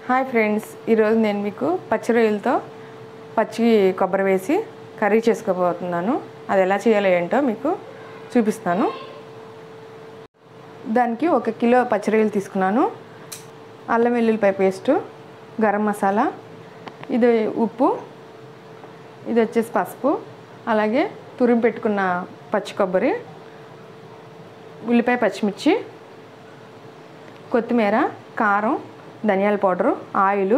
hi friends ఈరోజు నేను మీకు పచ్చి రొయ్యలతో పచ్చి కొబ్బరి వేసి కర్రీ చేసుకోబోతున్నాను అది ఎలా చేయాలో ఏంటో మీకు చూపిస్తాను దానికి ఒక కిలో పచ్చి రొయ్యలు తీసుకున్నాను అల్లం వెల్లుల్లిపాయ పేస్టు గరం మసాలా ఇది ఉప్పు ఇది వచ్చేసి పసుపు అలాగే తురిమి పెట్టుకున్న పచ్చి కొబ్బరి ఉల్లిపాయ పచ్చిమిర్చి కొత్తిమీర కారం ధనియాల పౌడరు ఆయిల్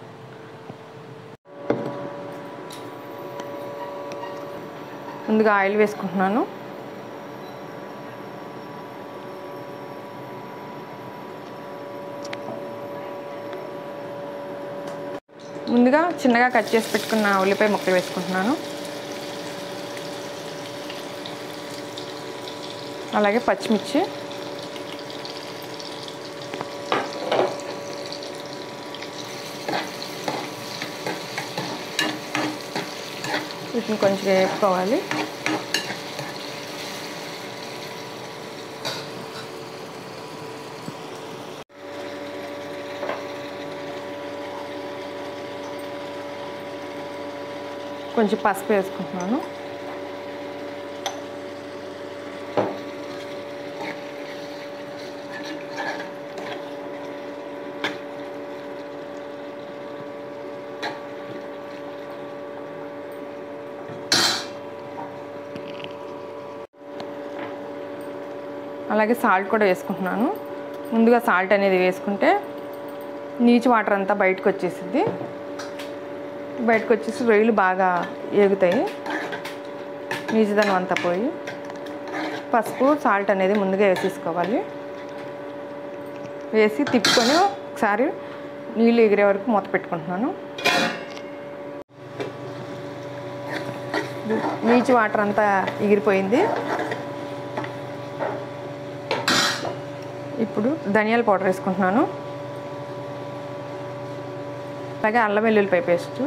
ముందుగా ఆయిల్ వేసుకుంటున్నాను ముందుగా చిన్నగా కట్ చేసి పెట్టుకున్న ఉల్లిపాయ ముక్కలు వేసుకుంటున్నాను అలాగే పచ్చిమిర్చి వీటిని కొంచెం వేపుకోవాలి కొంచెం పసుపు వేసుకుంటున్నాను అలాగే సాల్ట్ కూడా వేసుకుంటున్నాను ముందుగా సాల్ట్ అనేది వేసుకుంటే నీచు వాటర్ అంతా బయటకు వచ్చేసింది బయటకు వచ్చేసి రొయ్యలు బాగా ఏగుతాయి నీచుదనం అంతా పోయి పసుపు సాల్ట్ అనేది ముందుగా వేసేసుకోవాలి వేసి తిప్పుకొని ఒకసారి నీళ్ళు ఎగిరే వరకు మూత పెట్టుకుంటున్నాను నీచు వాటర్ అంతా ఎగిరిపోయింది ఇప్పుడు ధనియాల పౌడర్ వేసుకుంటున్నాను అలాగే అల్లం వెల్లుల్లిపాయ పేస్టు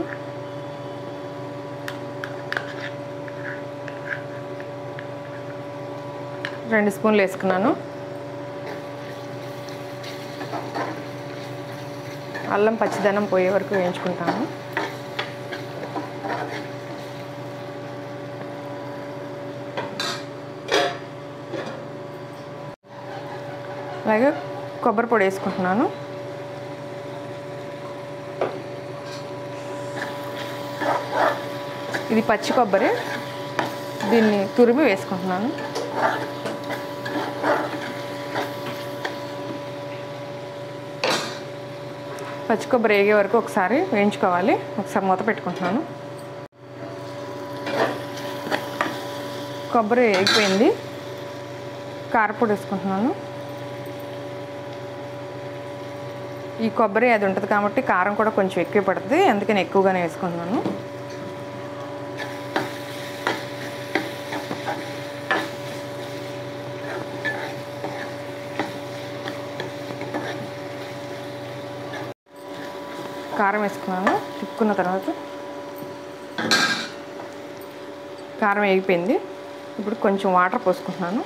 రెండు స్పూన్లు వేసుకున్నాను అల్లం పచ్చిదనం పోయే వరకు వేయించుకుంటాను అలాగే కొబ్బరి పొడి వేసుకుంటున్నాను ఇది పచ్చి కొబ్బరి దీన్ని తురిమి వేసుకుంటున్నాను పచ్చి కొబ్బరి వేగే వరకు ఒకసారి వేయించుకోవాలి ఒకసారి మూత పెట్టుకుంటున్నాను కొబ్బరి వేగిపోయింది కారపొడి వేసుకుంటున్నాను ఈ కొబ్బరి అది ఉంటుంది కాబట్టి కారం కూడా కొంచెం ఎక్కువ పడుతుంది అందుకని ఎక్కువగానే వేసుకుంటున్నాను కారం వేసుకున్నాను తిప్పుకున్న తర్వాత కారం వేగిపోయింది ఇప్పుడు కొంచెం వాటర్ పోసుకుంటున్నాను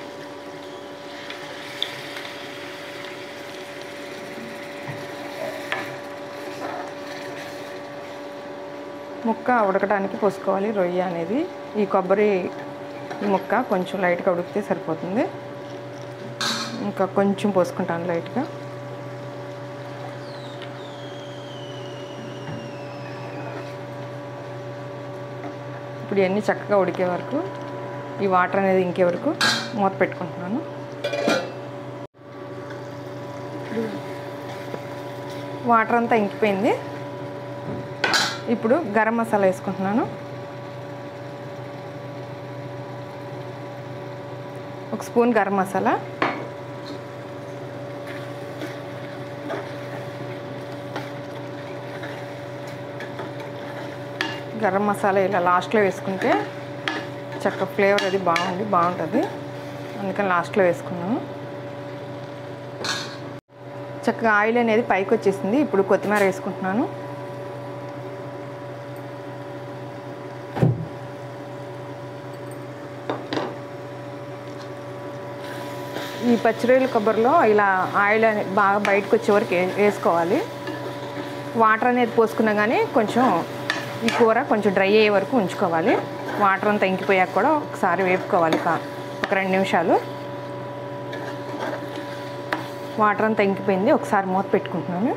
ముక్క ఉడకడానికి పోసుకోవాలి రొయ్య అనేది ఈ కొబ్బరి ఈ ముక్క కొంచెం లైట్గా ఉడికితే సరిపోతుంది ఇంకా కొంచెం పోసుకుంటాను లైట్గా ఇప్పుడు ఇవన్నీ చక్కగా ఉడికే వరకు ఈ వాటర్ అనేది ఇంకే వరకు మూత పెట్టుకుంటున్నాను వాటర్ అంతా ఇంకిపోయింది ఇప్పుడు గరం మసాలా వేసుకుంటున్నాను ఒక స్పూన్ గరం మసాలా గరం మసాలా ఇలా లాస్ట్లో వేసుకుంటే చక్క ఫ్లేవర్ అది బాగుంది బాగుంటుంది అందుకని లాస్ట్లో వేసుకున్నాను చక్కగా ఆయిల్ అనేది పైకి వచ్చేసింది ఇప్పుడు కొత్తిమీర వేసుకుంటున్నాను ఈ పచ్చిరొయ్యల కొబ్బరిలో ఇలా ఆయిల్ అనేది బాగా బయటకు వచ్చే వరకు వే- వేసుకోవాలి వాటర్ అనేది పోసుకున్నా కానీ కొంచెం ఈ కూర కొంచెం డ్రై అయ్యే వరకు ఉంచుకోవాలి వాటర్ అంతా ఇంకిపోయాక కూడా ఒకసారి వేపుకోవాలి ఒక ఒక రెండు నిమిషాలు వాటర్ అంతా ఇంకిపోయింది ఒకసారి మూత పెట్టుకుంటున్నాను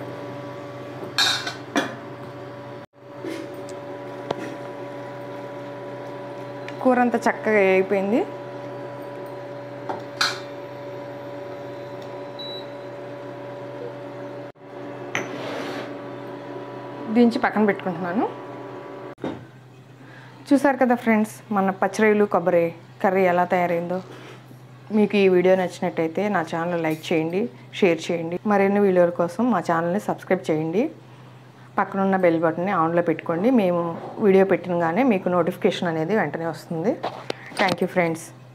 కూర అంతా చక్కగా అయిపోయింది దించి పక్కన పెట్టుకుంటున్నాను చూసారు కదా ఫ్రెండ్స్ మన పచ్చరొయ్యలు కొబ్బరి కర్రీ ఎలా తయారైందో మీకు ఈ వీడియో నచ్చినట్టయితే నా ఛానల్ లైక్ చేయండి షేర్ చేయండి మరిన్ని వీడియోల కోసం మా ఛానల్ని సబ్స్క్రైబ్ చేయండి పక్కనున్న బెల్ బటన్ని ఆన్లో పెట్టుకోండి మేము వీడియో పెట్టినగానే మీకు నోటిఫికేషన్ అనేది వెంటనే వస్తుంది థ్యాంక్ యూ ఫ్రెండ్స్